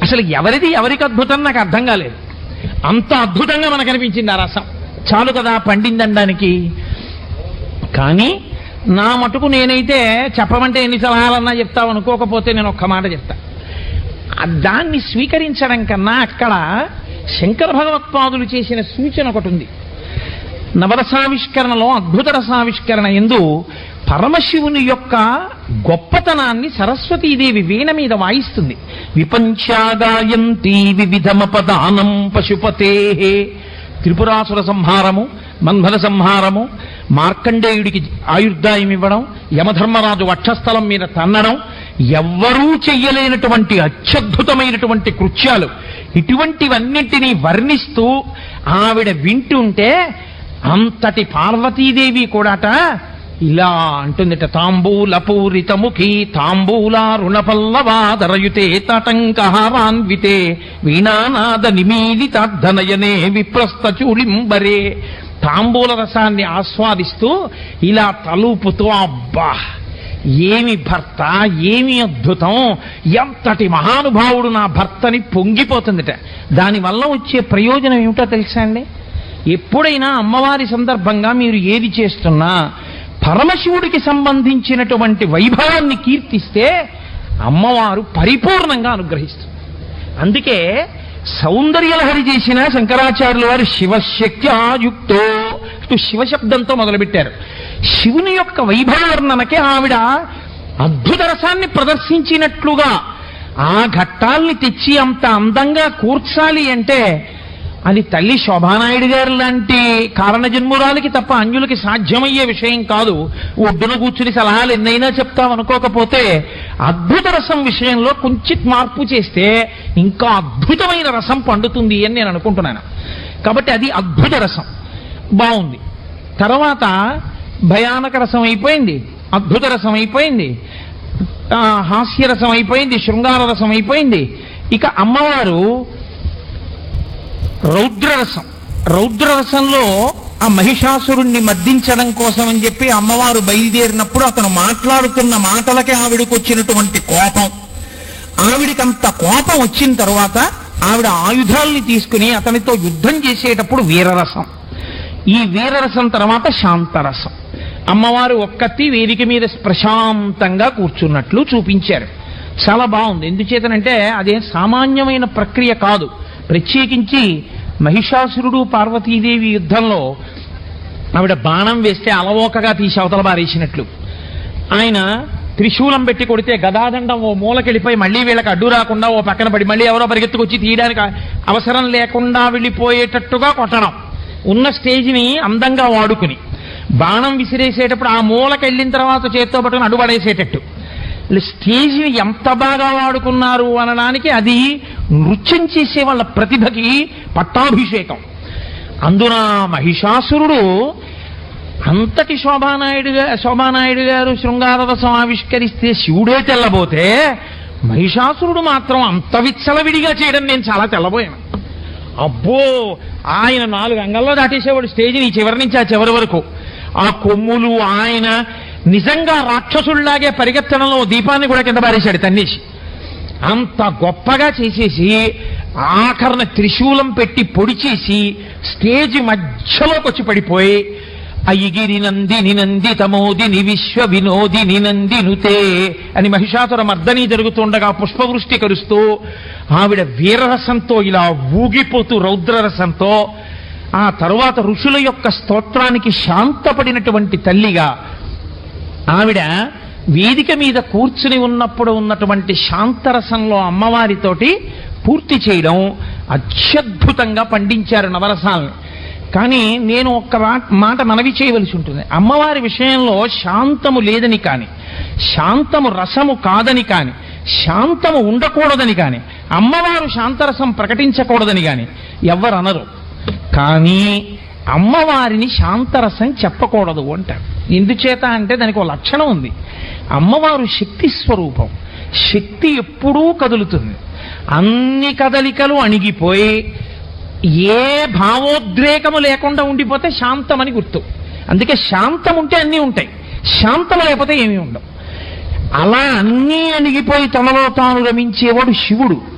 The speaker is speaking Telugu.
అసలు ఎవరిది ఎవరికి అద్భుతం నాకు అర్థం కాలేదు అంత అద్భుతంగా మనకు అనిపించింది ఆ రసం చాలు కదా పండిందనడానికి కానీ నా మటుకు నేనైతే చెప్పమంటే ఎన్ని సలహాలన్నా చెప్తావు అనుకోకపోతే నేను ఒక్క మాట చెప్తా ఆ దాన్ని స్వీకరించడం కన్నా అక్కడ శంకర భగవత్పాదులు చేసిన సూచన ఒకటి ఉంది నవరసావిష్కరణలో అద్భుత రసావిష్కరణ ఎందు పరమశివుని యొక్క గొప్పతనాన్ని సరస్వతీదేవి వీణ మీద వాయిస్తుంది విపంచాగాయంతి వివిధమపదానం పశుపతే త్రిపురాసుర సంహారము మన్మథ సంహారము మార్కండేయుడికి ఆయుర్దాయం ఇవ్వడం యమధర్మరాజు వక్షస్థలం మీద తన్నడం ఎవ్వరూ చెయ్యలేనటువంటి అత్యద్భుతమైనటువంటి కృత్యాలు ఇటువంటివన్నింటినీ వర్ణిస్తూ ఆవిడ వింటుంటే అంతటి పార్వతీదేవి కూడాట ఇలా అంటుందిట తాంబూల పూరితముఖి తాంబూలారుణపల్లవాదరయుతే తటంకహారాన్వితే వీణానాద నిమీలితార్ధనయనే విప్రస్థ చూలింబరే తాంబూల రసాన్ని ఆస్వాదిస్తూ ఇలా తలూపుతూ అబ్బా ఏమి భర్త ఏమి అద్భుతం ఎంతటి మహానుభావుడు నా భర్తని పొంగిపోతుందిట దానివల్ల వచ్చే ప్రయోజనం ఏమిటో తెలుసా అండి ఎప్పుడైనా అమ్మవారి సందర్భంగా మీరు ఏది చేస్తున్నా పరమశివుడికి సంబంధించినటువంటి వైభవాన్ని కీర్తిస్తే అమ్మవారు పరిపూర్ణంగా అనుగ్రహిస్తుంది అందుకే సౌందర్యలహరి చేసిన శంకరాచార్యుల వారు శివశక్త్యాయుక్తో ఇటు శివశబ్దంతో మొదలుపెట్టారు శివుని యొక్క వైభవర్ణనకి ఆవిడ అద్భుత రసాన్ని ప్రదర్శించినట్లుగా ఆ ఘట్టాల్ని తెచ్చి అంత అందంగా కూర్చాలి అంటే అది తల్లి శోభానాయుడు గారు లాంటి కారణ జన్మురాలకి తప్ప అన్యులకి సాధ్యమయ్యే విషయం కాదు ఒడ్డున కూర్చుని సలహాలు ఎన్నైనా చెప్తాం అనుకోకపోతే అద్భుత రసం విషయంలో కొంచెం మార్పు చేస్తే ఇంకా అద్భుతమైన రసం పండుతుంది అని నేను అనుకుంటున్నాను కాబట్టి అది అద్భుత రసం బాగుంది తర్వాత భయానక రసం అయిపోయింది అద్భుత రసం అయిపోయింది ఆ, హాస్యరసం అయిపోయింది శృంగార రసం అయిపోయింది ఇక అమ్మవారు రౌద్రరసం రౌద్రరసంలో ఆ మహిషాసురుణ్ణి మద్దించడం కోసం అని చెప్పి అమ్మవారు బయలుదేరినప్పుడు అతను మాట్లాడుతున్న మాటలకే ఆవిడకు వచ్చినటువంటి కోపం ఆవిడికంత కోపం వచ్చిన తర్వాత ఆవిడ ఆయుధాల్ని తీసుకుని అతనితో యుద్ధం చేసేటప్పుడు వీరరసం ఈ వీరరసం తర్వాత శాంతరసం అమ్మవారు ఒక్కతి వేదిక మీద ప్రశాంతంగా కూర్చున్నట్లు చూపించారు చాలా బాగుంది ఎందుచేతనంటే అదేం సామాన్యమైన ప్రక్రియ కాదు ప్రత్యేకించి మహిషాసురుడు పార్వతీదేవి యుద్ధంలో ఆవిడ బాణం వేస్తే అలవోకగా తీసి అవతల బారేసినట్లు ఆయన త్రిశూలం పెట్టి కొడితే గదాదండం ఓ మూలకెళ్ళిపోయి మళ్ళీ వీళ్ళకి అడ్డు రాకుండా ఓ పక్కన పడి మళ్ళీ ఎవరో పరిగెత్తుకొచ్చి తీయడానికి అవసరం లేకుండా వెళ్ళిపోయేటట్టుగా కొట్టడం ఉన్న స్టేజ్ని అందంగా వాడుకుని బాణం విసిరేసేటప్పుడు ఆ మూలకెళ్ళిన తర్వాత చేత్తో పట్టుకుని అడ్డుపడేసేటట్టు వీళ్ళు స్టేజ్ని ఎంత బాగా వాడుకున్నారు అనడానికి అది నృత్యం చేసే వాళ్ళ ప్రతిభకి పట్టాభిషేకం అందున మహిషాసురుడు అంతటి శోభానాయుడు గా- శోభానాయుడు గారు శృంగారరసం ఆవిష్కరిస్తే శివుడే తెల్లబోతే మహిషాసురుడు మాత్రం అంత విచ్చలవిడిగా చేయడం నేను చాలా తెల్లబోయాను అబ్బో ఆయన నాలుగు అంగల్లో దాటేసేవాడు స్టేజ్ని ఈ చివరి నుంచి ఆ చివరి వరకు ఆ కొమ్ములు ఆయన నిజంగా రాక్షసుల్లాగే పరిగెత్తడంలో ఓ దీపాన్ని కూడా కింద పారేశాడు తన్నేసి అంత గొప్పగా చేసేసి ఆఖరణ త్రిశూలం పెట్టి పొడి చేసి స్టేజ్ మధ్యలోకి వచ్చి పడిపోయి అయ్యిగిరి నందిని నందితమోదిని విశ్వ వినోదిని నందినుతే అని మహిషాసుర మర్దని జరుగుతుండగా పుష్పవృష్టి కరుస్తూ ఆవిడ వీరరసంతో ఇలా ఊగిపోతూ రౌద్రరసంతో ఆ తరువాత ఋషుల యొక్క స్తోత్రానికి శాంతపడినటువంటి తల్లిగా ఆవిడ వేదిక మీద కూర్చుని ఉన్నప్పుడు ఉన్నటువంటి శాంతరసంలో అమ్మవారితోటి పూర్తి చేయడం అత్యద్భుతంగా పండించారు నవరసాలను కానీ నేను ఒక్క మా- మాట మనవి చేయవలసి ఉంటుంది అమ్మవారి విషయంలో శాంతము లేదని కాని శాంతము రసము కాదని కాని శాంతము ఉండకూడదని కాని అమ్మవారు శాంతరసం ప్రకటించకూడదని కాని ఎవ్వరు అనరు కానీ అమ్మవారిని శాంతరసం చెప్పకూడదు అంటారు ఎందుచేత అంటే దానికి ఒక లక్షణం ఉంది అమ్మవారు శక్తి స్వరూపం శక్తి ఎప్పుడూ కదులుతుంది అన్ని కదలికలు అణిగిపోయి ఏ భావోద్రేకము లేకుండా ఉండిపోతే శాంతమని గుర్తు అందుకే శాంతం ఉంటే అన్నీ ఉంటాయి శాంతం లేకపోతే ఏమీ ఉండవు అలా అన్నీ అణిగిపోయి తనలో తాను రమించేవాడు శివుడు